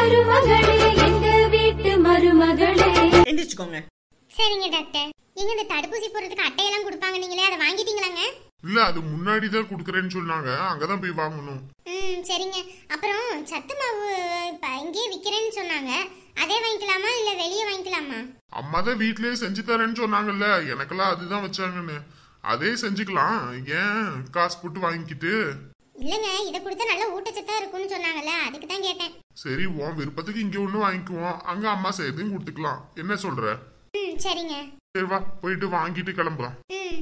மருமகளே எங்க வீட்டு மருமகளே எந்திரிச்சுக்கோங்க சரிங்க டாக்டர் எங்க இந்த தடுப்பூசி போடுறதுக்கு அட்டையெல்லாம் கொடுப்பாங்க நீங்களே அதை வாங்கிட்டீங்களாங்க இல்ல அது முன்னாடி தான் குடுக்கறேன்னு சொன்னாங்க அங்கதான் போய் வாங்கணும் ம் சரிங்க அப்புறம் சத்து மாவு இப்ப இங்கேயே விக்கிறேன்னு சொன்னாங்க அதே வாங்கிக்கலாமா இல்ல வெளியே வாங்கிக்கலாமா அம்மா தான் வீட்லயே செஞ்சு தரேன்னு சொன்னாங்கல்ல எனக்கெல்லாம் அதுதான் வச்சாங்கன்னு அதே செஞ்சுக்கலாம் ஏன் காசு போட்டு வாங்கிக்கிட்டு இல்லங்க இதை கொடுத்தா நல்ல ஊட்டச்சத்தா இருக்கும்னு சொன்னாங்கல்ல அதுக்கு தான் கேட்டேன் சரி உன் விருப்பத்துக்கு இங்க ஒண்ணு வாங்கிக்குவோம் அங்க அம்மா செய்யறதையும் கொடுத்துக்கலாம் என்ன சொல்ற ம் சரிங்க சரி வா போயிட்டு வாங்கிட்டு கிளம்பலாம் ம்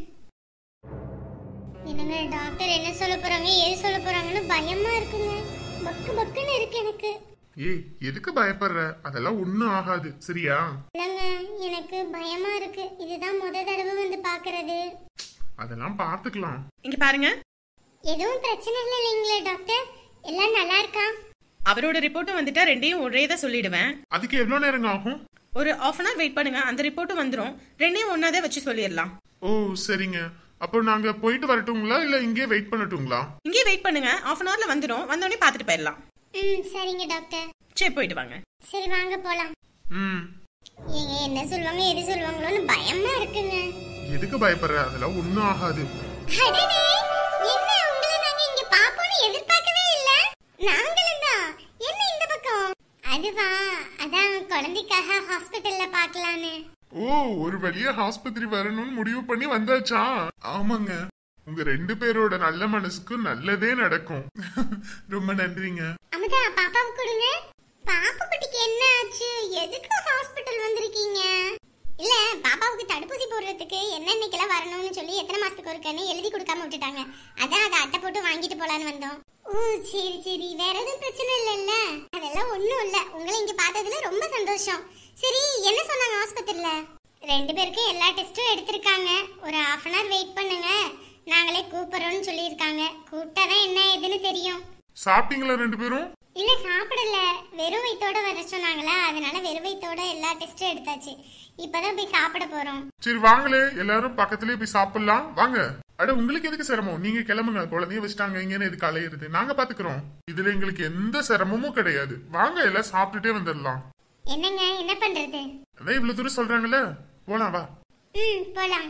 என்னங்க டாக்டர் என்ன சொல்ல போறாங்க எது சொல்ல போறாங்கன்னு பயமா இருக்குங்க பக்கு பக்குன்னு இருக்கு எனக்கு ஏய் எதுக்கு பயப்படுற அதெல்லாம் ஒண்ணும் ஆகாது சரியா இல்லைங்க எனக்கு பயமா இருக்கு இதுதான் முத தடவை வந்து பாக்குறது அதெல்லாம் பார்த்துக்கலாம் இங்க பாருங்க எதுவும் பிரச்சனை இல்லை இல்லைங்களே டாக்டர் எல்லாம் நல்லா இருக்கா அவரோட ரிப்போர்ட்டும் வந்துட்டா ரெண்டையும் ஒரே தான் சொல்லிடுவேன் அதுக்கு எவ்வளவு நேரம் ஆகும் ஒரு ஆஃப் அன் ஹவர் வெயிட் பண்ணுங்க அந்த ரிப்போர்ட்டும் வந்துரும் ரெண்டையும் ஒன்னாதே வச்சு சொல்லிடலாம் ஓ சரிங்க அப்போ நாங்க போயிட்டு வரட்டுங்களா இல்ல இங்கே வெயிட் பண்ணட்டுங்களா இங்கே வெயிட் பண்ணுங்க ஆஃப் அன் ஹவர்ல வந்துரும் வந்தோடனே பார்த்துட்டு போயிடலாம் ம் சரிங்க டாக்டர் சரி போயிட்டு வாங்க சரி வாங்க போலாம் ம் ஏங்க என்ன சொல்லுவாங்க எது சொல்லுவாங்களோன்னு பயமா இருக்குங்க எதுக்கு பயப்படுற அதெல்லாம் ஒண்ணும் ஆகாது அடடே, என்ன உங்களை நாங்க இங்க பாப்போம்னு எதிர்பார்க்கவே இல்ல நாங்களும் தான் என்ன இந்த பக்கம் அதுவா அதான் குழந்தைக்காக ஹாஸ்பிட்டல்ல பார்க்கலான்னு ஓ ஒரு வழியா ஆஸ்பத்திரி வரணும்னு முடிவு பண்ணி வந்தாச்சா ஆமாங்க உங்க ரெண்டு பேரோட நல்ல மனசுக்கு நல்லதே நடக்கும் ரொம்ப நன்றிங்க அமுதா பாப்பாவுக்கு கொடுங்க பாப்பா குட்டிக்கு என்ன ஆச்சு எதுக்கு ஹாஸ்பிட்டல் வந்திருக்கீங்க இல்ல பாப்பாவுக்கு தடுப்பூசி போடுறதுக்கு என்னென்னைக்கெல்லாம் வரணும்னு சொல்லி எத்தனை மாசத்துக்கு ஒருக்கன்னு எழுதி கொடுக்காம விட்டுட்டாங்க அதான் அதை அட்டை போட்டு வாங்கிட்டு போலான்னு வந்தோம் ஓ சரி சரி வேற எதுவும் பிரச்சனை இல்லைல்ல அதெல்லாம் ஒண்ணும் இல்ல உங்களை இங்க பார்த்ததுல ரொம்ப சந்தோஷம் சரி என்ன சொன்னாங்க ஆஸ்பத்திரியில ரெண்டு பேருக்கும் எல்லா டெஸ்ட்டும் எடுத்திருக்காங்க ஒரு ஹாஃப் அன் ஹவர் வெயிட் பண்ணுங்க நாங்களே கூப்பிடுறோம்னு சொல்லியிருக்காங்க கூப்பிட்டாதான் என்ன ஏதுன்னு தெரியும் சாப்பிட்டீங்களா ரெண்டு பேரும் இல்ல சாப்பிடல வெறும் வயித்தோட வர சொன்னாங்களா அதனால வெறும் வயித்தோட எல்லா டெஸ்டும் எடுத்தாச்சு இப்பதான் போய் சாப்பிட போறோம் சரி வாங்களே எல்லாரும் பக்கத்துலயே போய் சாப்பிடலாம் வாங்க அட உங்களுக்கு எதுக்கு சிரமம் நீங்க கிளம்புங்க குழந்தைய வச்சுட்டாங்க இங்கன்னு எதுக்கு அலையிறது நாங்க பாத்துக்கிறோம் இதுல எங்களுக்கு எந்த சிரமமும் கிடையாது வாங்க எல்லாம் சாப்பிட்டுட்டே வந்துடலாம் என்னங்க என்ன பண்றது அதான் இவ்வளவு தூரம் சொல்றாங்கல்ல போலாம் வா ம் போலாம்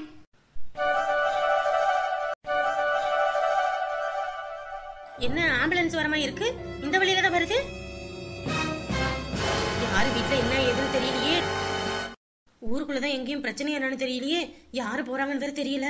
என்ன ஆம்புலன்ஸ் வர மாதிரி இருக்கு இந்த வழியில தான் வருது யாரு வீட்ல என்ன ஏதுன்னு தெரியலையே ஊருக்குள்ளதான் எங்கேயும் பிரச்சனை என்னன்னு தெரியலையே யாரு போறாங்கன்னு வேற தெரியல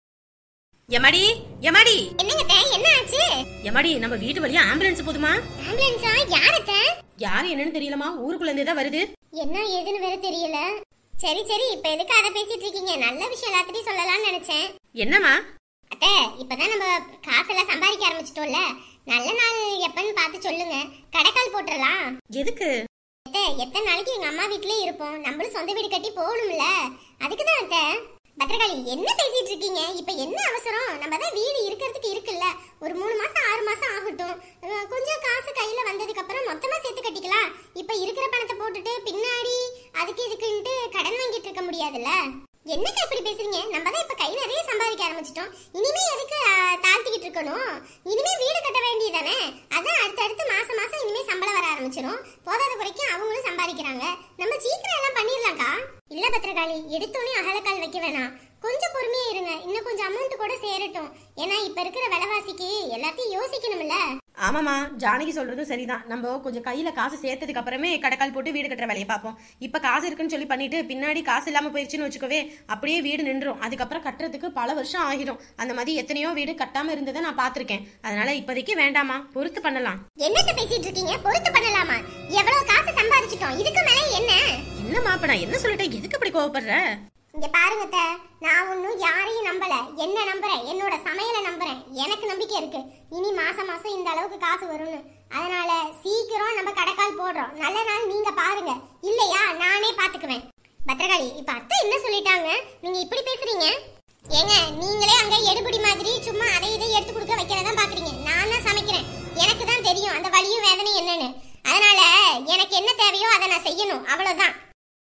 எமாடி எமாடி என்னங்க அத்தை, என்ன ஆச்சு எமாடி நம்ம வீட்டு வழியா ஆம்புலன்ஸ் போதுமா ஆம்புலன்ஸா யாரத்த யாரு என்னன்னு தெரியலமா ஊருக்குள்ள இருந்தே தான் வருது என்ன ஏதுன்னு வேற தெரியல சரி சரி இப்ப எதுக்கு அதை பேசிட்டு இருக்கீங்க நல்ல விஷயம் எல்லாத்திட்டையும் சொல்லலாம்னு நினைச்சேன் என்னமா அத்தை இப்பதான் நம்ம காசெல்லாம் சம்பாதிக்க ஆரம்பிச்சிட்டோம்ல நல்ல நாள் எப்பன்னு பார்த்து சொல்லுங்க கடைக்கால் போட்டுறலாம் எதுக்கு அத்தை எத்தனை நாளைக்கு எங்க அம்மா வீட்லயே இருப்போம் நம்மளும் சொந்த வீடு கட்டி போகணும்ல அதுக்கு தான் அத்தை பத்திரகாளி என்ன பேசிட்டு இருக்கீங்க இப்ப என்ன அவசரம் நம்ம தான் வீடு இருக்கிறதுக்கு இருக்குல்ல ஒரு மூணு மாசம் ஆறு மாசம் ஆகட்டும் அஹ் கொஞ்சம் காசு கையில வந்ததுக்கு அப்புறம் மொத்தமா சேர்த்து கட்டிக்கலாம் இப்ப இருக்கிற பணத்தை போட்டுட்டு பின்னாடி அதுக்கு இதுக்குன்ட்டு கடன் வாங்கிட்டு இருக்க முடியாதுல்ல என்னக்கா இப்படி பேசுறீங்க நம்ம தான் இப்ப கை நிறைய சம்பாதிக்க ஆரம்பிச்சிட்டோம் இனிமே எதுக்கு ஆஹ், தாழ்த்திக்கிட்டு இருக்கணும் இனிமே வீடு கட்ட வேண்டியதானே அதான் அடுத்தடுத்து மாசம் மாசம் இனிமே சம்பளம் வர ஆரம்பிச்சிடும் போதாத குறைக்கும் அவங்களும் சம்பாதிக்கிறாங்க நம்ம சீக்கிரம் எல்லாம் பண்ணிடலாம்க்கா இல்ல பத்திரகாளி எடுத்தோடனே அகலக்கால் வைக்க வேணாம் கொஞ்சம் பொறுமையா இருங்க இன்னும் கொஞ்சம் அமௌண்ட் கூட சேரட்டும் ஏன்னா இப்ப இருக்கிற விலைவாசிக்கு எல்லாத்தையும் யோசிக்கணும்ல ஆமாமா ஜானகி சொல்றதும் சரிதான் நம்ம கொஞ்சம் கையில காசு சேர்த்ததுக்கு அப்புறமே கடைக்கால் போட்டு வீடு கட்டுற வேலையை பார்ப்போம் இப்ப காசு இருக்குன்னு சொல்லி பண்ணிட்டு பின்னாடி காசு இல்லாம போயிருச்சுன்னு வச்சுக்கோவே அப்படியே வீடு நின்றும் அதுக்கப்புறம் கட்டுறதுக்கு பல வருஷம் ஆகிடும் அந்த மாதிரி எத்தனையோ வீடு கட்டாம இருந்ததை நான் பார்த்திருக்கேன் அதனால இப்போதைக்கு வேண்டாமா பொறுத்து பண்ணலாம் என்னத்த பேசிட்டு இருக்கீங்க பொறுத்து பண்ணலாமா எவ்வளவு காசு சம்பாதிச்சிட்டோம் இதுக்கு மேல என்ன என்னம்மா இப்ப நான் என்ன சொல்லிட்டேன் எதுக்கு இப்படி கோவப்படுற இங்க பாருங்க அத்தை, நான் ஒன்னும் யாரையும் நம்பல என்ன நம்புறேன் என்னோட சமையலை நம்புறேன் எனக்கு நம்பிக்கை இருக்கு இனி மாசம் மாசம் இந்த அளவுக்கு காசு வரும்னு அதனால சீக்கிரம் நம்ம கடைக்கால் போடுறோம் நல்ல நாள் நீங்க பாருங்க இல்லையா நானே பாத்துக்குவேன் பத்திரகாளி இப்ப அத்தை என்ன சொல்லிட்டாங்க நீங்க இப்படி பேசுறீங்க ஏங்க நீங்களே அங்க எடுபடி மாதிரி சும்மா அதை இதை எடுத்து கொடுக்க வைக்கிறதா பாக்குறீங்க நான் தான் சமைக்கிறேன் எனக்கு தான் தெரியும் அந்த வலியும் வேதனையும் என்னன்னு அதனால எனக்கு என்ன தேவையோ அதை நான் செய்யணும் அவ்வளவுதான்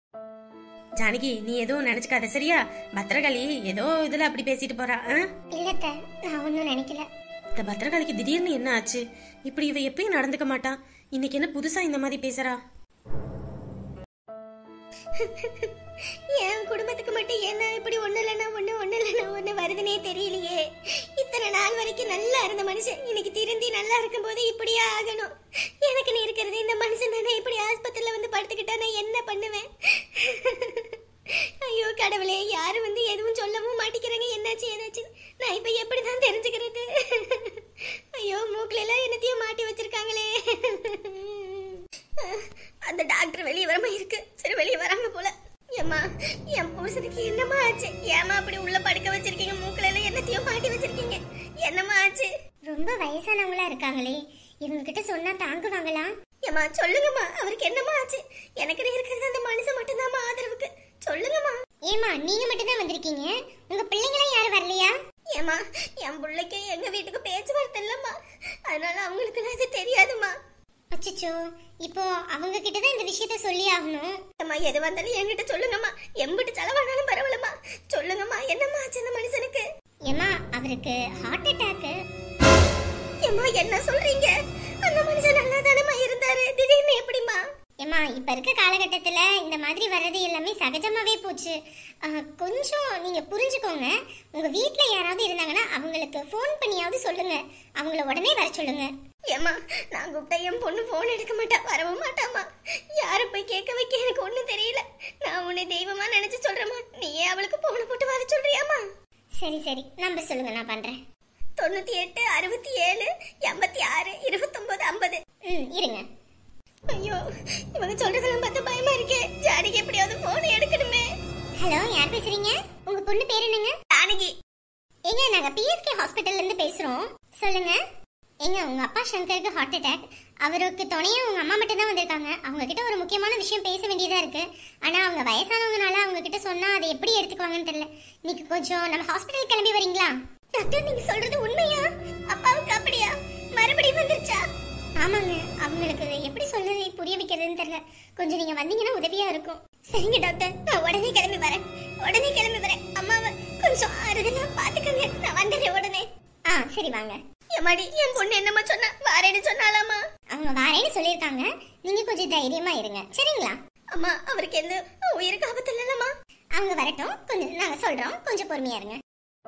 ஜானகி நீ எதுவும் நினைச்சுக்காத சரியா பத்திரகாளி ஏதோ இதுல அப்படி பேசிட்டு போறா ஆ? இல்லத்த நான் ஒன்றும் நினைக்கல இந்த பத்திரகாளிக்கு திடீர்னு என்ன ஆச்சு இப்படி இவ எப்பயும் நடந்துக்க மாட்டா இன்னைக்கு என்ன புதுசா இந்த மாதிரி பேசுறா என் குடும்பத்துக்கு மட்டும் என்ன இப்படி ஒண்ணு இல்லைன்னா ஒண்ணு ஒண்ணு இல்லைன்னா ஒண்ணு வருதுனே தெரியலையே இத்தனை நாள் வரைக்கும் நல்லா இருந்த மனுஷன் இன்னைக்கு திருந்தி நல்லா இருக்கும்போது இப்படியே ஆகணும் எனக்கு நீ இருக்கிறது இந்த மனுஷன் தானே இப்படி ஆஸ்பத்திரியில வந்து படுத்துக்கிட்டா நான் என்ன பண்ணுவேன் ஐயோ கடவுளே யாரும் வந்து எதுவும் சொல்லவும் மாட்டேங்கிறாங்க என்னாச்சு ஏதாச்சு நான் இப்ப எப்படிதான் தெரிஞ்சுக்கிறது ஐயோ மூக்குல எல்லாம் என்னத்தையும் மாட்டி வச்சிருக்காங்களே அந்த டாக்டர் வெளியே வராம இருக்கு சரி வெளியே வராங்க போல ஏம்மா என் புருஷனுக்கு என்னம்மா ஆச்சு ஏமா அப்படி உள்ள படுக்க வச்சிருக்கீங்க மூக்குல எல்லாம் என்னத்தையும் மாட்டி வச்சிருக்கீங்க என்னம்மா ஆச்சு ரொம்ப வயசானவங்களா இருக்காங்களே இவங்க கிட்ட சொன்னா தாங்குவாங்களா ஏம்மா சொல்லுங்கம்மா அவருக்கு என்னம்மா ஆச்சு எனக்கு இருக்கிறது அந்த மனுஷன் மட்டும்தாம்மா ஆதரவுக்கு சொல்லுங்கம்மா ஏமா நீங்க மட்டும் தான் வந்திருக்கீங்க உங்க பிள்ளைங்களாம் யாரும் வரலையா ஏமா என் பிள்ளைக்கு எங்க வீட்டுக்கு பேச்சுவார்த்தை இல்லம்மா அதனால அவங்களுக்கு இது தெரியாதுமா அச்சச்சோ இப்போ அவங்க கிட்ட தான் இந்த விஷயத்த சொல்லி ஆகணும் அம்மா எது வந்தாலும் என்கிட்ட சொல்லுங்கம்மா எம்பிட்டு செலவானாலும் பரவாயில்லம்மா சொல்லுங்கம்மா என்னம்மா ஆச்சு அந்த மனுஷனுக்கு ஏமா அவருக்கு ஹார்ட் அட்டாக் ஏம்மா என்ன சொல்றீங்க அந்த மனுஷன் நல்லா தானேம்மா இருந்தாரு திடீர்னு எப்படிம்மா ஏம்மா இப்ப இருக்க காலகட்டத்துல இந்த மாதிரி வர்றது எல்லாமே சகஜமாவே போச்சு அஹ், கொஞ்சம் நீங்க புரிஞ்சுக்கோங்க உங்க வீட்ல யாராவது இருந்தாங்கன்னா அவங்களுக்கு ஃபோன் பண்ணியாவது சொல்லுங்க அவங்கள உடனே வர சொல்லுங்க ஏம்மா நான் கூப்பிட்டா என் பொண்ணு ஃபோன் எடுக்க மாட்டா வரவும் மாட்டாம்மா யாரை போய் கேட்க வைக்க எனக்கு ஒண்ணும் தெரியல நான் உன்னை தெய்வமா நினைச்சு சொல்றேம்மா நீயே அவளுக்கு போன போட்டு வர சொல்றியாம்மா சரி சரி நம்பர் சொல்லுங்க நான் பண்றேன் தொண்ணூத்தி எட்டு அறுபத்தி ஏழு எண்பத்தி ஆறு இருபத்தொன்பது ஐம்பது ம் இருங்க ஐயோ இவங்க சொல்றதெல்லாம் பார்த்து பயமா இருக்கே ஜானகி எப்படியாவது போன் எடுக்கணுமே ஹலோ யார் பேசுறீங்க உங்க பொண்ணு பேர் என்னங்க ஜானகி ஏங்க நாங்க பிஎஸ்கே ஹாஸ்பிடல்ல இருந்து பேசுறோம் சொல்லுங்க ஏங்க உங்க அப்பா சங்கருக்கு ஹார்ட் அட்டாக் அவருக்கு துணையா உங்க அம்மா மட்டும் தான் வந்திருக்காங்க அவங்க கிட்ட ஒரு முக்கியமான விஷயம் பேச வேண்டியதா இருக்கு ஆனா அவங்க வயசானவங்கனால அவங்க கிட்ட சொன்னா அதை எப்படி எடுத்துக்குவாங்கன்னு தெரியல இன்னைக்கு கொஞ்சம் நம்ம ஹாஸ்பிடல் கிளம்பி வரீங்களா டாக்டர் நீங்க சொல்றது உண்மையா அப்பாவுக்கு அப்படியா மறுபடியும் வந்துருச்சா ஆமாங்க அவங்களுக்கு எப்படி சொல்றது புரிய வைக்கிறதுன்னு தெரியல கொஞ்சம் நீங்க வந்தீங்கன்னா உதவியா இருக்கும் சரிங்க டாக்டர் நான் உடனே கிளம்பி வரேன் உடனே கிளம்பி வரேன் அம்மாவை கொஞ்சம் ஆறுதலா பாத்துக்கங்க நான் வந்துடுறேன் உடனே ஆ சரி வாங்க எம்மாடி என் பொண்ணு என்னம்மா சொன்னா வாரேன்னு சொன்னாலாமா அவங்க வாரேன்னு சொல்லியிருக்காங்க நீங்க கொஞ்சம் தைரியமா இருங்க சரிங்களா அம்மா அவருக்கு எந்த உயிருக்கு ஆபத்து இல்லைல்லம்மா அவங்க வரட்டும் கொஞ்சம் நாங்க சொல்றோம் கொஞ்சம் பொறுமையா இருங்க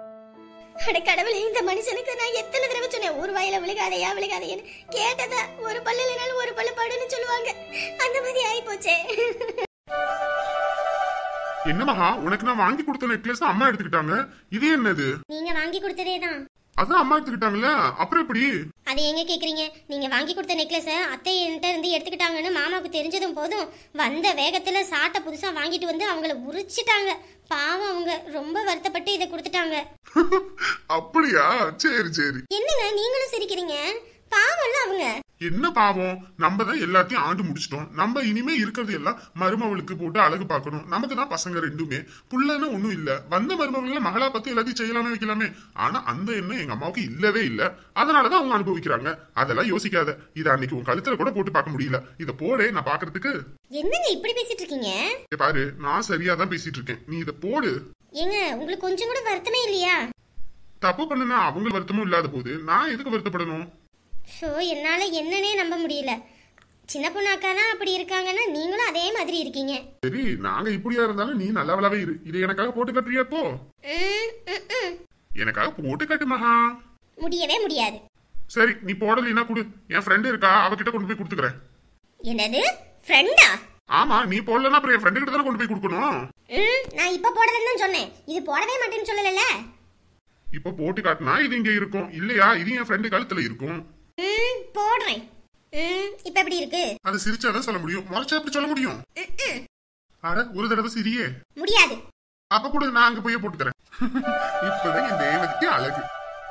அட கடவுளே இந்த மனுஷனுக்கு நான் எத்தனை தடவை சொன்னேன் ஒரு வாயில விழுகாதையா விழுகாதையன்னு கேட்டதா ஒரு பல்லு இல்லைனாலும் ஒரு பல்லு படுன்னு சொல்லுவாங்க அந்த மாதிரி ஆயி போச்சே என்ன மகா உனக்கு நான் வாங்கி கொடுத்த நெக்லஸ் அம்மா எடுத்துக்கிட்டாங்க இது என்னது நீங்க வாங்கி கொடுத்ததே தான் அதான் அம்மா எடுத்துக்கிட்டாங்கல்ல அப்புறம் எப்படி அது எங்க கேக்குறீங்க நீங்க வாங்கி கொடுத்த நெக்லஸ அத்தை என்கிட்ட இருந்து எடுத்துக்கிட்டாங்கன்னு மாமாவுக்கு தெரிஞ்சதும் போதும் வந்த வேகத்துல சாட்டை புதுசா வாங்கிட்டு வந்து அவங்கள உரிச்சிட்டாங்க பாவம் அவங்க ரொம்ப வருத்தப்பட்டு இதை கொடுத்துட்டாங்க அப்படியா சரி சரி என்னங்க நீங்களும் சிரிக்கிறீங்க பாவம்ல அவங்க என்ன பாவம் நம்ம தான் எல்லாத்தையும் ஆண்டு முடிச்சிட்டோம் நம்ம இனிமே இருக்கிறது எல்லாம் மருமவளுக்கு போட்டு அழகு பார்க்கணும் நமக்கு தான் பசங்க ரெண்டுமே புள்ளன்னு ஒண்ணும் இல்ல வந்த மருமகளை மகளா பத்தி எல்லாத்தையும் செய்யலாமே வைக்கலாமே ஆனா அந்த எண்ணம் எங்க அம்மாவுக்கு இல்லவே இல்ல அதனாலதான் அவங்க அனுபவிக்கிறாங்க அதெல்லாம் யோசிக்காத இத அன்னைக்கு உன் கழுத்துல கூட போட்டு பார்க்க முடியல இத போடே நான் பாக்குறதுக்கு என்னங்க இப்படி பேசிட்டு இருக்கீங்க இங்க பாரு நான் சரியா தான் பேசிட்டு இருக்கேன் நீ இத போடு ஏங்க உங்களுக்கு கொஞ்சம் கூட வருத்தமே இல்லையா தப்பு பண்ணுனா அவங்க வருத்தமும் இல்லாத போது நான் எதுக்கு வருத்தப்படணும் ஸோ என்னால என்னன்னே நம்ப முடியல சின்ன பொண்ணு அக்கா தான் அப்படி இருக்காங்கன்னா நீங்களும் அதே மாதிரி இருக்கீங்க சரி நாங்க இப்படியா இருந்தாலும் நீ நல்லவளாவே இரு இது எனக்காக போட்டு கட்டுறியா இப்போ ம், ம், ம். எனக்காக போட்டு கட்டு மகா முடியவே முடியாது சரி நீ போடலைன்னா கொடு என் ஃப்ரெண்டு இருக்கா அவகிட்ட கொண்டு போய் கொடுத்துக்கிறேன் என்னது ஃப்ரெண்டா ஆமா நீ போடலன்னா அப்புறம் என் ஃப்ரெண்டு கிட்ட தானே கொண்டு போய் கொடுக்கணும் ம் நான் இப்ப போடலன்னு தான் சொன்னேன் இது போடவே மாட்டேன்னு சொல்லல இப்ப போட்டு காட்டினா இது இங்க இருக்கும் இல்லையா இது என் ஃப்ரெண்டு கழுத்துல இருக்கும் ம் போடுறேன் ம் இப்ப எப்படி இருக்கு அதை சிரிச்சாதான் சொல்ல முடியும் முறைச்சா எப்படி சொல்ல முடியும் அட ஒரு தடவை சிரியே முடியாது அப்ப கூட நான் அங்க போய் போட்டுக்கிறேன் இப்பதான் என் தேவதைக்கு அழகு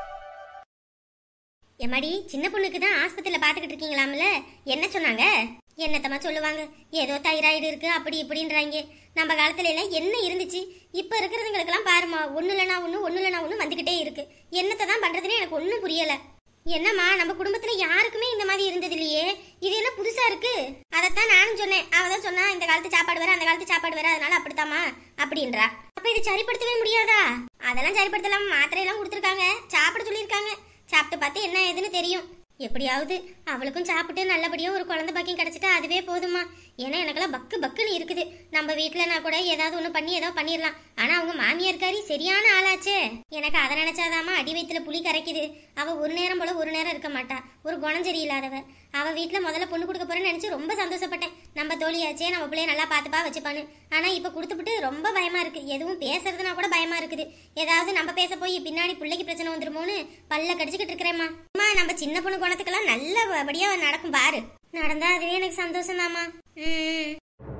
எம்மாடி சின்ன பொண்ணுக்கு தான் ஆஸ்பத்திரியில பாத்துக்கிட்டு இருக்கீங்களாம்ல என்ன சொன்னாங்க என்னத்தம்மா சொல்லுவாங்க ஏதோ தைராய்டு இருக்கு அப்படி இப்படின்றாங்க நம்ம காலத்துல எல்லாம் என்ன இருந்துச்சு இப்ப இருக்கிறதுங்களுக்கெல்லாம் பாருமா ஒண்ணு இல்லைனா ஒண்ணு ஒண்ணு இல்லைனா ஒண்ணு வந்துகிட்டே இருக்கு என்னத்தை தான் பண்றதுன்னு எனக்கு ஒண்ணும் புரியல என்னம்மா நம்ம குடும்பத்துல யாருக்குமே இந்த மாதிரி இருந்தது இல்லையே இது என்ன புதுசா இருக்கு அதைத்தான் நானும் சொன்னேன் அவ தான் சொன்னா இந்த காலத்து சாப்பாடு வேற அந்த காலத்து சாப்பாடு வேற அதனால அப்படித்தாம்மா அப்படின்றா அப்ப இது சரிப்படுத்தவே முடியாதா அதெல்லாம் சரிப்படுத்தலாம் மாத்திரை எல்லாம் கொடுத்துருக்காங்க சாப்பிட சொல்லியிருக்காங்க சாப்பிட்டு பார்த்து என்ன ஏதுன்னு தெரியும் எப்படியாவது அவளுக்கும் சாப்பிட்டு நல்லபடியா ஒரு குழந்தை பாக்கியம் கிடைச்சிட்டா அதுவே போதுமா ஏன்னா எனக்கெல்லாம் பக்கு பக்குன்னு இருக்குது நம்ம வீட்டுல நான் கூட ஏதாவது ஒண்ணு பண்ணி ஏதோ பண்ணிடலாம் ஆனா அவங்க மாமியார்காரி சரியான ஆளாச்சே எனக்கு அதை நினைச்சாதாம்மா அடி வயித்துல புளி கரைக்குது அவ ஒரு நேரம் போல ஒரு நேரம் இருக்க மாட்டா ஒரு குணம் சரியில்லாதவ அவ வீட்டுல முதல்ல பொண்ணு கொடுக்க போறேன்னு நினைச்சு ரொம்ப சந்தோஷப்பட்டேன் நம்ம தோழியாச்சே நம்ம பிள்ளைய நல்லா பார்த்துப்பா வச்சுப்பான்னு ஆனா இப்ப கொடுத்துப்புட்டு ரொம்ப பயமா இருக்கு எதுவும் பேசுறதுனா கூட பயமா இருக்குது ஏதாவது நம்ம பேச போய் பின்னாடி பிள்ளைக்கு பிரச்சனை வந்துருமோன்னு பல்ல கடிச்சுக்கிட்டு இருக்கிறேம்மா அம்மா நம்ம சின்ன பொண்ணு குணத்துக்கெல்லாம் நல்லபடியா நடக்கும் பாரு நடந்தா அதுவே எனக்கு சந்தோஷம் தாம்மா ம்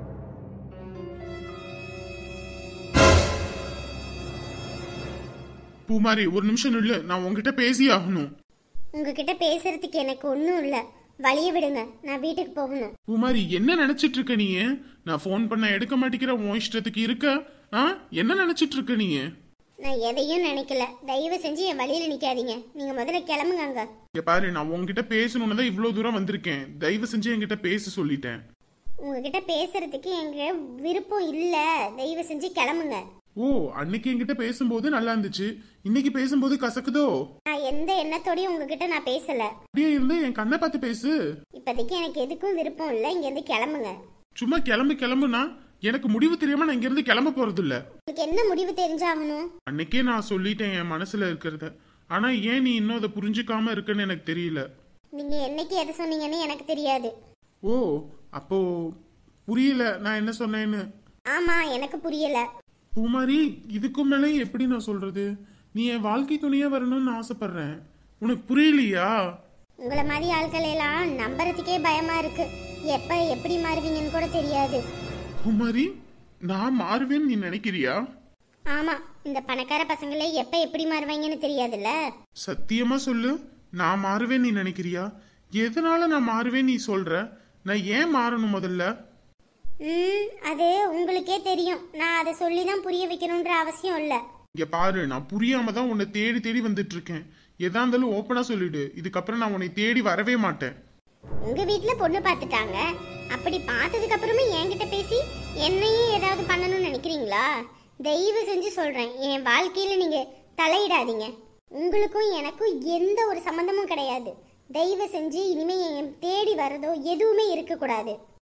பூமாரி ஒரு நிமிஷம் இல்ல நான் உங்ககிட்ட பேசி ஆகணும் உங்ககிட்ட பேசுறதுக்கு எனக்கு ஒன்றும் இல்லை வழிய விடுங்க நான் வீட்டுக்கு போகணும் பூமாரி என்ன நினைச்சிட்டு இருக்க நீ நான் ஃபோன் பண்ண எடுக்க மாட்டேங்கிற உன் இஷ்டத்துக்கு இருக்க ஆ என்ன நினைச்சிட்டு இருக்க நீ நான் எதையும் நினைக்கல தயவு செஞ்சு என் வழியில நிக்காதீங்க நீங்க முதல்ல கிளம்புங்க அங்க இங்க பாரு நான் உன்கிட்ட பேசணும்னு தான் இவ்வளவு தூரம் வந்திருக்கேன் தயவு செஞ்சு என்கிட்ட பேச சொல்லிட்டேன் உங்ககிட்ட பேசுறதுக்கு எங்க விருப்பம் இல்ல தயவு செஞ்சு கிளம்புங்க ஓ அன்னைக்கு என்கிட்ட பேசும்போது நல்லா இருந்துச்சு இன்னைக்கு பேசும்போது கசக்குதோ நான் எந்த எண்ணத்தோடயும் உங்ககிட்ட நான் பேசல அப்படியே இருந்து என் கண்ணை பார்த்து பேசு இப்போதைக்கு எனக்கு எதுக்கும் விருப்பம் இல்லை இங்க இருந்து கிளம்புங்க சும்மா கிளம்பு கிளம்புனா எனக்கு முடிவு தெரியாம நான் இங்க இருந்து கிளம்ப போறது இல்ல உங்களுக்கு என்ன முடிவு தெரிஞ்சாகணும் அன்னைக்கே நான் சொல்லிட்டேன் என் மனசுல இருக்கிறத ஆனா ஏன் நீ இன்னும் அதை புரிஞ்சுக்காம இருக்குன்னு எனக்கு தெரியல நீங்க என்னைக்கு எதை சொன்னீங்கன்னு எனக்கு தெரியாது ஓ அப்போ புரியல நான் என்ன சொன்னேன்னு ஆமா எனக்கு புரியல பூமாரி இதுக்கு மேலே எப்படி நான் சொல்றது நீ என் வாழ்க்கை துணையா வரணும்னு ஆசைப்படுறேன் உனக்கு புரியலையா உங்களை மாதிரி ஆட்கள் எல்லாம் நம்புறதுக்கே பயமா இருக்கு எப்ப எப்படி மாறுவீங்கன்னு கூட தெரியாது பூமாரி நான் மாறுவேன்னு நீ நினைக்கிறியா ஆமா இந்த பணக்கார பசங்களே எப்ப எப்படி மாறுவாங்கன்னு தெரியாதுல்ல சத்தியமா சொல்லு நான் மாறுவேன் நீ நினைக்கிறியா எதனால நான் மாறுவேன் நீ சொல்ற நான் ஏன் மாறணும் முதல்ல ம் அது உங்களுக்கே தெரியும் நான் அதை சொல்லி தான் புரிய வைக்கணுன்ற அவசியம் இல்லை இங்க பாரு நான் புரியாம தான் உன்னை தேடி தேடி வந்துட்டு இருக்கேன் எதா இருந்தாலும் ஓப்பனா சொல்லிடு இதுக்கப்புறம் நான் உன்னை தேடி வரவே மாட்டேன் உங்க வீட்ல பொண்ணு பார்த்துட்டாங்க அப்படி பார்த்ததுக்கு அப்புறமே என்கிட்ட பேசி என்னையும் ஏதாவது பண்ணணும்னு நினைக்கிறீங்களா தயவு செஞ்சு சொல்றேன் என் வாழ்க்கையில நீங்க தலையிடாதீங்க உங்களுக்கும் எனக்கும் எந்த ஒரு சம்பந்தமும் கிடையாது தயவு செஞ்சு இனிமே என் தேடி வரதோ எதுவுமே இருக்கக்கூடாது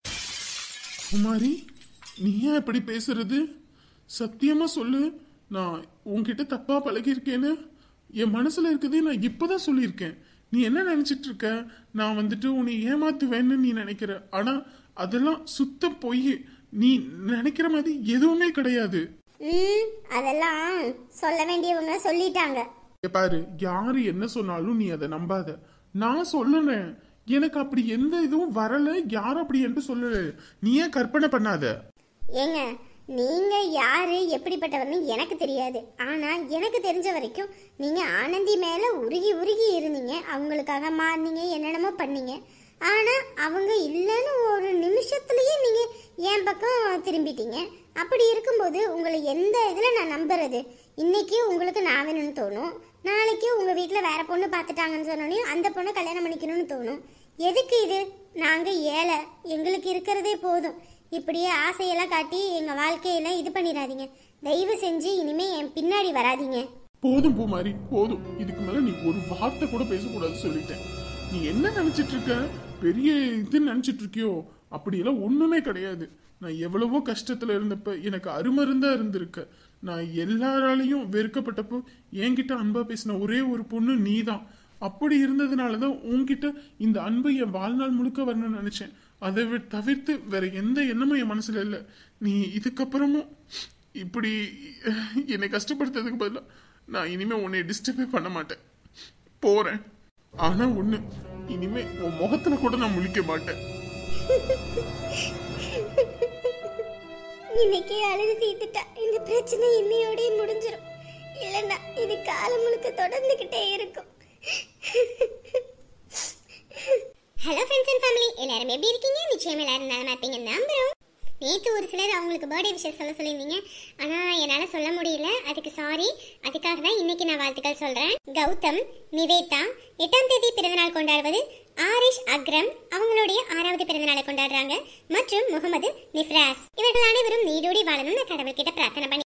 குமாரி நீ ஏன் இப்படி பேசுறது சத்தியமா சொல்லு நான் உன்கிட்ட தப்பா பழகியிருக்கேன்னு என் மனசுல இருக்கதே நான் இப்பதான் சொல்லியிருக்கேன் நீ என்ன நினைச்சிட்டு இருக்க நான் வந்துட்டு உன்னை ஏமாத்துவேன்னு நீ நினைக்கிற ஆனா அதெல்லாம் சுத்த பொய் நீ நினைக்கிற மாதிரி எதுவுமே கிடையாது ம் அதெல்லாம் சொல்ல வேண்டியவங்க சொல்லிட்டாங்க இங்க பாரு யாரு என்ன சொன்னாலும் நீ அதை நம்பாத நான் சொல்லுறேன் எனக்கு அப்படி எந்த இதுவும் வரல யாரும் அப்படி என்று சொல்லல நீ ஏன் கற்பனை பண்ணாத ஏங்க நீங்க யாரு எப்படிப்பட்டவர்னு எனக்கு தெரியாது ஆனா எனக்கு தெரிஞ்ச வரைக்கும் நீங்க ஆனந்தி மேல உருகி உருகி இருந்தீங்க அவங்களுக்காக மாறினீங்க என்னென்னமோ பண்ணீங்க ஆனா அவங்க இல்லைன்னு ஒரு நிமிஷத்துலயே நீங்க என் பக்கம் திரும்பிட்டீங்க அப்படி இருக்கும்போது உங்களை எந்த இதுல நான் நம்புறது இன்னைக்கு உங்களுக்கு நான் வேணும்னு தோணும் நாளைக்கு உங்க வீட்ல வேற பொண்ணு பார்த்துட்டாங்கன்னு சொன்னோடனே அந்த பொண்ணை கல்யாணம் பண்ணிக்கணும்னு தோணும் எதுக்கு இது நாங்க ஏழை எங்களுக்கு இருக்கிறதே போதும் இப்படியே ஆசையெல்லாம் காட்டி எங்க வாழ்க்கையில இது பண்ணிடாதீங்க தயவு செஞ்சு இனிமே என் பின்னாடி வராதீங்க போதும் பூமாரி போதும் இதுக்கு மேல நீ ஒரு வார்த்தை கூட பேசக்கூடாது சொல்லிட்டேன் நீ என்ன நினைச்சிட்டு இருக்க பெரிய இது நினைச்சிட்டு இருக்கியோ அப்படியெல்லாம் ஒண்ணுமே கிடையாது நான் எவ்வளவோ கஷ்டத்துல இருந்தப்ப எனக்கு அருமருந்தா இருந்திருக்க நான் எல்லாராலையும் வெறுக்கப்பட்டப்போ என்கிட்ட அன்பா பேசின ஒரே ஒரு பொண்ணு நீதான் அப்படி இருந்ததுனாலதான் உன்கிட்ட இந்த அன்பை என் வாழ்நாள் முழுக்க வரணும்னு நினைச்சேன் அதை வி- தவிர்த்து வேற எந்த எண்ணமும் என் மனசுல இல்லை நீ இதுக்கப்புறமும் இப்படி என்னை கஷ்டப்படுத்துறதுக்கு பதிலா நான் இனிமே உன்னை டிஸ்டர்பே பண்ண மாட்டேன் போறேன் ஆனா ஒண்ணு இனிமே உன் முகத்துல கூட நான் முழிக்க மாட்டேன் இன்னைக்கு அழுது தீர்த்துட்டா இந்த பிரச்சனை இன்னையோடய முடிஞ்சிடும் இல்லைன்னா இது காலம் முழுக்க தொடர்ந்துகிட்டே இருக்கும் ஹலோ ஃப்ரெண்ட்ஸ் அண்ட் ஃபேமிலி எல்லாரும் எப்படி இருக்கீங்க நிச்சயம் எல்லாரும் நல்லா இருப்பீங்க நம்புறோம் நேற்று ஒரு சிலர் அவங்களுக்கு பர்த்டே விஷயம் சொல்ல சொல்லியிருந்தீங்க ஆனால் என்னால் சொல்ல முடியல அதுக்கு சாரி அதுக்காக தான் இன்னைக்கு நான் வாழ்த்துக்கள் சொல்கிறேன் கௌதம் நிவேதா எட்டாம் தேதி பிறந்தநாள் கொண்டாடுவது ஆரிஷ் அக்ரம் அவங்களுடைய ஆறாவது பிறந்தநாளை கொண்டாடுறாங்க மற்றும் முகமது நிஃப்ராஸ் இவர்கள் அனைவரும் நீடோடி வாழணும்னு கடவுள்கிட்ட பிரார்த்தனை பண்ணி